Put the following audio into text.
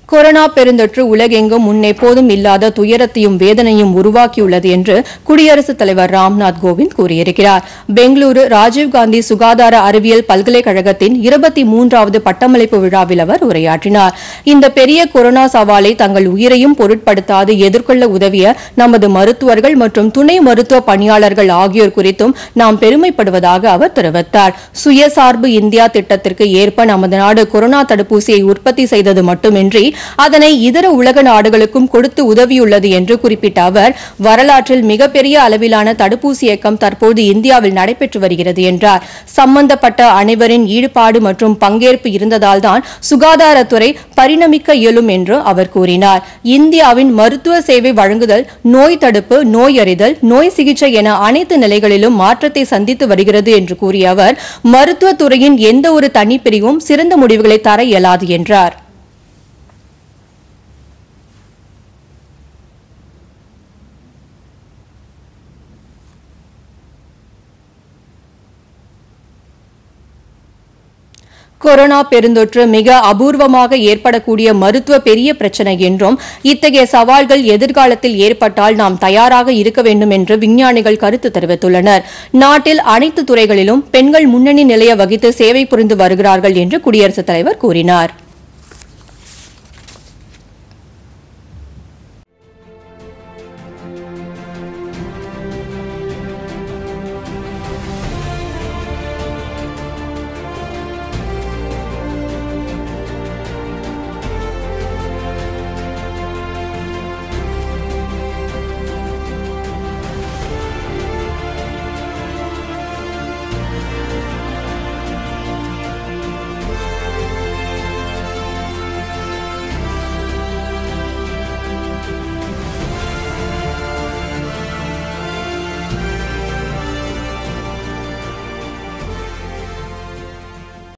corona பெருந்தொற்று உலகெங்கும் முன்னெப்போதும் இல்லாத துயரத்தையும் வேதனையும் உருவாக்கியுள்ளது என்று குடியரசுத் தலைவர் ராம்நாத் கோவிந்த் கூறியிருக்கிறார் பெங்களூரு ராஜீவ்காந்தி சுகாதார அறிவியல் பல்கலைக்கழகத்தின் இருபத்தி மூன்றாவது பட்டமளிப்பு விழாவில் அவர் உரையாற்றினார் இந்த பெரிய கொரோனா சவாலை தங்கள் உயிரையும் பொருட்படுத்தாது எதிர்கொள்ள உதவிய நமது மருத்துவர்கள் மற்றும் துணை மருத்துவ பணியாளர்கள் ஆகியோர் குறித்தும் நாம் பெருமைப்படுவதாக அவர் தெரிவித்தார் சுயசார்பு இந்தியா திட்டத்திற்கு ஏற்ப நமது நாடு கொரோனா தடுப்பூசியை உற்பத்தி செய்தது மட்டுமின்றி அதனை இதர உலக நாடுகளுக்கும் கொடுத்து உதவியுள்ளது என்று குறிப்பிட்ட அவர் வரலாற்றில் மிகப்பெரிய அளவிலான தடுப்பூசி இயக்கம் தற்போது இந்தியாவில் நடைபெற்று வருகிறது என்றார் சம்பந்தப்பட்ட அனைவரின் ஈடுபாடு மற்றும் பங்கேற்பு இருந்ததால்தான் சுகாதாரத்துறை பரிணமிக்க இயலும் என்று அவர் கூறினார் இந்தியாவின் மருத்துவ சேவை வழங்குதல் நோய் தடுப்பு நோய் அறிதல் நோய் சிகிச்சை என அனைத்து நிலைகளிலும் மாற்றத்தை சந்தித்து வருகிறது என்று கூறிய அவர் மருத்துவத் துறையின் எந்த ஒரு தனிப்பிரிவும் சிறந்த முடிவுகளை தர இயலாது என்றார் கொரோனா பெருந்தொற்று மிக அபூர்வமாக ஏற்படக்கூடிய மருத்துவ பெரிய பிரச்சனை என்றும் இத்தகைய சவால்கள் எதிர்காலத்தில் ஏற்பட்டால் நாம் தயாராக இருக்க வேண்டும் என்று விஞ்ஞானிகள் கருத்து தெரிவித்துள்ளனர் நாட்டில் அனைத்து துறைகளிலும் பெண்கள் முன்னணி நிலைய வகித்து சேவை புரிந்து வருகிறார்கள் என்று குடியரசுத் தலைவர் கூறினார்